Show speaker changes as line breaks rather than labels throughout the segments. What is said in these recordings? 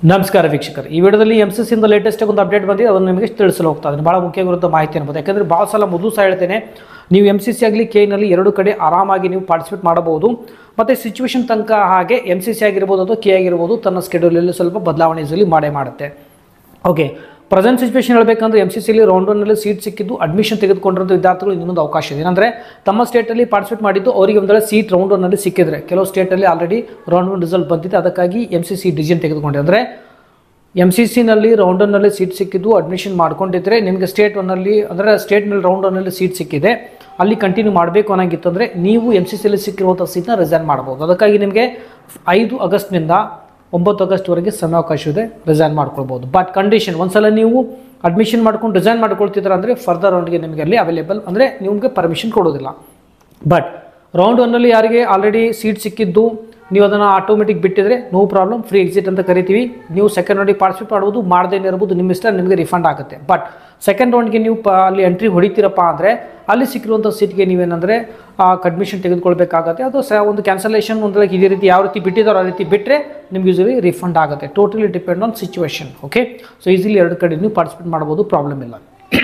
ನಮಸ್ಕಾರ ವೀಕ್ಷಕರು ಈ ವಿಡಿಯೋದಲ್ಲಿ ಎಮ್ ಸಿ ಸಿಯಿಂದ ಲೇಟೆಸ್ಟ್ ಒಂದು ಅಪ್ಡೇಟ್ ಬಂದಿದೆ ಅದನ್ನು ನಿಮಗೆ ತಿಳಿಸಲು ಹೋಗ್ತಾ ಇದ್ದೀನಿ ಭಾಳ ಮುಖ್ಯವಾಗಿರುವಂಥ ಮಾಹಿತಿ ಅನ್ಬೋದು ಯಾಕಂದರೆ ಭಾಳ ಸಲ ಮೊದಲು ಸಹ ಹೇಳ್ತೇನೆ ನೀವು ಎಮ್ ಸಿ ಸಿ ಆಗಲಿ ಕೆನಲ್ಲಿ ಎರಡು ಕಡೆ ಆರಾಮಾಗಿ ನೀವು ಪಾರ್ಟಿಸಿಪೇಟ್ ಮಾಡಬಹುದು ಮತ್ತು ಸಿಚುವೇಶನ್ ತನಕ ಹಾಗೆ ಎಮ್ ಸಿ ಸಿ ಆಗಿರ್ಬೋದು ಅಥವಾ ಕೆ ಆಗಿರ್ಬೋದು ತನ್ನ ಸ್ಕೆಡ್ಯೂಲಲ್ಲಿ ಸ್ವಲ್ಪ ಬದಲಾವಣೆ ಈಸಲಿ ಮಾಡೇ ಮಾಡುತ್ತೆ ಓಕೆ ಪ್ರೆಸೆಂಟ್ ಸಿಚುವೇಶನ್ ಹೇಳಬೇಕಂದ್ರೆ ಎಮ್ ಸಿ ಸಿಲಿ ರೌಂಡ್ ಒನ್ನಲ್ಲಿ ಸೀಟ್ ಸಿಕ್ಕಿದ್ದು ಅಡ್ಮಿಷನ್ ತೆಗೆದುಕೊಂಡಿರೋ ವಿದ್ಯಾರ್ಥಿಗಳು ಇನ್ನೊಂದು ಅವಕಾಶ ಇದೆ ಅಂದರೆ ತಮ್ಮ ಸ್ಟೇಟಲ್ಲಿ ಪಾರ್ಟಿಸಿಪೇಟ್ ಮಾಡಿದ್ದು ಅವರಿಗೆ ಒಂದು ವೇಳೆ ಸೀಟ್ ರೌಂಡ್ ಒನ್ನಲ್ಲಿ ಸಿಕ್ಕಿದ್ರೆ ಕೆಲವು ಸ್ಟೇಟಲ್ಲಿ ಆಲ್ರೆಡಿ ರೌಂಡ್ ಒನ್ ರಿಸಲ್ಟ್ ಬಂದಿದೆ ಅದಕ್ಕಾಗಿ ಎಮ್ ಸಿ ಸಿ ಡಿಸಿಷನ್ ತೆಗೆದುಕೊಂಡಿದೆ ಅಂದರೆ ಎಮ್ ಸಿ ಸಿನಲ್ಲಿ ರೌಂಡ್ ಒನ್ನಲ್ಲಿ ಸೀಟ್ ಸಿಕ್ಕಿದ್ದು ಅಡ್ಮಿಷನ್ ಮಾಡ್ಕೊಂಡಿದ್ರೆ ನಿಮಗೆ ಸ್ಟೇಟ್ ಒನ್ನಲ್ಲಿ ಅಂದರೆ ಸ್ಟೇಟ್ನಲ್ಲಿ ರೌಂಡ್ ಒನ್ನಲ್ಲಿ ಸೀಟ್ ಸಿಕ್ಕಿದೆ ಅಲ್ಲಿ ಕಂಟಿನ್ಯೂ ಮಾಡಬೇಕು ಅನ್ನೋಂಗಿತ್ತಂದರೆ ನೀವು ಎಮ್ ಸಿ ಸಿಲಿ ಸಿಕ್ಕಿರುವಂಥ ಸೀಟ್ನ ರಿಸೈನ್ ಮಾಡ್ಬೋದು ಅದಕ್ಕಾಗಿ ನಿಮಗೆ ಐದು ಆಗಸ್ಟ್ನಿಂದ ಒಂಬತ್ತು ಆಗಸ್ಟ್ವರೆಗೆ ಸಮಯಾವಕಾಶ ಇದೆ ರಿಸೈನ್ ಮಾಡ್ಕೊಳ್ಬೋದು ಬಟ್ ಕಂಡೀಷನ್ ಒಂದ್ಸಲ ನೀವು ಅಡ್ಮಿಷನ್ ಮಾಡ್ಕೊಂಡು ರಿಸೈನ್ ಮಾಡ್ಕೊಳ್ತಿದ್ರ ಅಂದರೆ ಫರ್ದರ್ ರೌಂಡ್ಗೆ ನಿಮಗೆ ಅಲ್ಲಿ ಅವೈಲೇಬಲ್ ಅಂದರೆ ನಿಮಗೆ ಪರ್ಮಿಷನ್ ಕೊಡೋದಿಲ್ಲ ಬಟ್ ರೌಂಡ್ ಒನ್ನಲ್ಲಿ ಯಾರಿಗೆ ಆಲ್ರೆಡಿ ಸೀಟ್ ಸಿಕ್ಕಿದ್ದು ನೀವು ಅದನ್ನು ಆಟೋಮೆಟಿಕ್ ಬಿಟ್ಟಿದ್ರೆ ನೋ ಪ್ರಾಬ್ಲಮ್ ಫ್ರೀ ಎಕ್ಸಿಟ್ ಅಂತ ಕರಿತೀವಿ ನೀವು ಸೆಕೆಂಡ್ ರೌಂಡಿಗೆ ಪಾರ್ಟಿಸಿಪೇಟ್ ಮಾಡ್ಬೋದು ಮಾಡದೇನೆ ಇರ್ಬೋದು ನಿಮ್ಮ ಇಷ್ಟ ನಿಮಗೆ ರಿಫಂಡ್ ಆಗುತ್ತೆ ಬಟ್ ಸೆಕೆಂಡ್ ರೌಂಡ್ಗೆ ನೀವು ಪ ಅಲ್ಲಿ ಎಂಟ್ರಿ ಹೊಡಿತೀರಪ್ಪ ಅಂದರೆ ಅಲ್ಲಿ ಸಿಕ್ಕಿರುವಂಥ ಸೀಟ್ಗೆ ನೀವೇನಂದರೆ ಅಡ್ಮಿಷನ್ ತೆಗೆದುಕೊಳ್ಬೇಕಾಗತ್ತೆ ಅದು ಸ ಒಂದು ಕ್ಯಾನ್ಸಲೇಷನ್ ಒಂದು ಇದೇ ರೀತಿ ಯಾವ ರೀತಿ ಬಿಟ್ಟಿದ್ದಾರೋ ಆ ರೀತಿ ಬಿಟ್ಟರೆ ನಿಮ್ಗೆ ಯೂಸಲಿ ರಿಫಂಡ್ ಆಗುತ್ತೆ totally depend on situation okay so easily ಎರಡು ಕಡೆ ನೀವು ಪಾರ್ಟಿಸಿಪೇಟ್ ಮಾಡ್ಬೋದು ಪ್ರಾಬ್ಲಮ್ ಇಲ್ಲ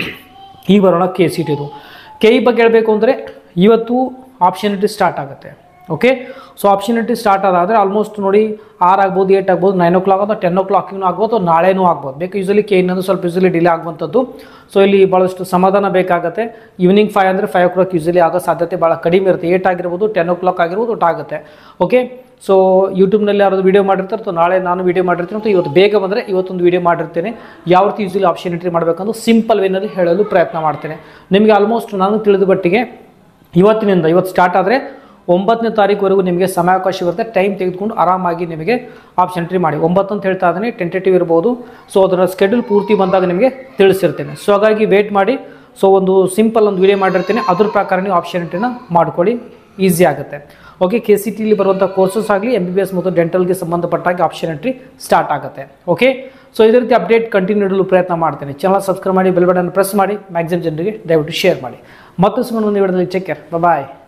ಈಗ ಬರೋಣ ಕೆ ಸಿ ಟಿದು ಕೆ ಇ ಬಗ್ಗೆ ಹೇಳಬೇಕು ಅಂದರೆ ಇವತ್ತು ಆಪ್ಷನಿಟಿ ಸ್ಟಾರ್ಟ್ ಆಗುತ್ತೆ ಓಕೆ ಸೊ ಆಪ್ಷನಿಟಿ ಸ್ಟಾರ್ಟ್ ಆದಾದರೆ ಆಲ್ಮೋಸ್ಟ್ ನೋಡಿ ಆರು ಆಗ್ಬೋದು ಏಟ್ ಆಗ್ಬೋದು ನೈನ್ ಓ ಕ್ಲಾಕ್ ಅಥವಾ ಟೆನ್ ಓ ಕ್ಲಾಕಿಗೂ ಆಗ್ಬೋದು ಅಥವಾ ನಾಳೆನೂ ಆಗ್ಬೋದು ಬೇಕು ಯೂಸಲಿ ಕೆ ಇನ್ನೊಂದು ಸ್ವಲ್ಪ ಯೂಸಲಿ ಡಿಲೇ ಆಗುವಂಥದ್ದು ಸೊ ಇಲ್ಲಿ ಭಾಳಷ್ಟು ಸಮಾಧಾನ ಬೇಕಾಗುತ್ತೆ ಈವ್ನಿಂಗ್ ಫೈವ್ ಅಂದರೆ ಫೈವ್ ಓ ಕ್ಲಾಕ್ ಯೂಸಲಿ ಆಗೋ ಸಾಧ್ಯತೆ ಭಾಳ ಕಡಿಮೆ ಇರುತ್ತೆ ಏಟ್ ಆಗಿರ್ಬೋದು ಟೆನ್ ಓ ಕ್ಲಾಕ್ ಆಗಿರ್ಬೋದು ಒಟ್ಟು ಆಗುತ್ತೆ ಓಕೆ ಸೊ ಯೂಟ್ಯೂಬ್ನಲ್ಲಿ ಯಾರಾದ್ರು ವೀಡಿಯೋ ಮಾಡಿರ್ತಾರೆ ಅಥವಾ ನಾಳೆ ನಾನು ವೀಡಿಯೋ ಮಾಡಿರ್ತೀನಿ ಅಥವಾ ಇವತ್ತು ಬೇಗ ಬಂದರೆ ಇವತ್ತೊಂದು ವೀಡಿಯೋ ಮಾಡಿರ್ತೇನೆ ಯಾವ ರೀತಿ ಯೂಸಲಿ ಆಪ್ಷನ್ ಎಂಟ್ರಿ ಮಾಡಬೇಕಂದು ಸಿಂಪಲ್ ವೇನಲ್ಲಿ ಹೇಳಲು ಪ್ರಯತ್ನ ಮಾಡ್ತೇನೆ ನಿಮಗೆ ಆಲ್ಮೋಸ್ಟ್ ನಾನು ತಿಳಿದ ಮಟ್ಟಿಗೆ ಇವತ್ತಿನಿಂದ ಇವತ್ತು ಸ್ಟಾರ್ಟ್ ಆದರೆ ಒಂಬತ್ತನೇ ತಾರೀಕುವರೆಗೂ ನಿಮಗೆ ಸಮಯಾವಕಾಶ ಇರುತ್ತೆ ಟೈಮ್ ತೆಗೆದುಕೊಂಡು ಆರಾಮಾಗಿ ನಿಮಗೆ ಆಪ್ಷನ್ ಎಂಟ್ರಿ ಮಾಡಿ ಒಂಬತ್ತು ಅಂತ ಹೇಳ್ತಾ ಇದ್ದೀನಿ ಟೆಂಟೇಟಿವ್ ಇರ್ಬೋದು ಸೊ ಅದರ ಸ್ಕೆಡ್ಯೂಲ್ ಪೂರ್ತಿ ಬಂದಾಗ ನಿಮಗೆ ತಿಳಿಸಿರ್ತೇನೆ ಸೊ ಹಾಗಾಗಿ ವೇಟ್ ಮಾಡಿ ಸೊ ಒಂದು ಸಿಂಪಲ್ ಒಂದು ವಿಡಿಯೋ ಮಾಡಿರ್ತೇನೆ ಅದ್ರ ಪ್ರಕಾರ ನೀವು ಆಪ್ಷನ್ ಎಂಟ್ರಿನ ಮಾಡ್ಕೊಳ್ಳಿ ಈಸಿ ಆಗುತ್ತೆ ಓಕೆ ಕೆ ಸಿ ಟಿಲಿ ಬರುವಂಥ ಕೋರ್ಸಸ್ ಆಗಲಿ ಎಮ್ ಬಿ ಬಿ ಎಸ್ ಮತ್ತು ಡೆಂಟಲ್ಗೆ ಸಂಬಂಧಪಟ್ಟಾಗಿ ಆಪ್ಷನ್ ಎಂಟ್ರಿ ಸ್ಟಾರ್ಟ್ ಆಗುತ್ತೆ ಓಕೆ ಸೊ ಇದೇ ರೀತಿ ಅಪ್ಡೇಟ್ ಕಂಟಿನ್ಯೂ ಇಡಲು ಪ್ರಯತ್ನ ಮಾಡ್ತೇನೆ ಚಾನಲ್ ಸಬ್ಸ್ಕ್ರೈಬ್ ಮಾಡಿ ಬೆಲ್ ಬಟನ್ ಪ್ರೆಸ್ ಮಾಡಿ ಮ್ಯಾಕ್ಸಿಮಮ್ ಜನರಿಗೆ ದಯವಿಟ್ಟು ಶೇರ್ ಮಾಡಿ ಮತ್ತು ಸಿಗೋಣ ಒಂದು ವಿಡಿಯೋದಲ್ಲಿ ಚೆಕ್ ಕೇರ್ ಬಾಯ್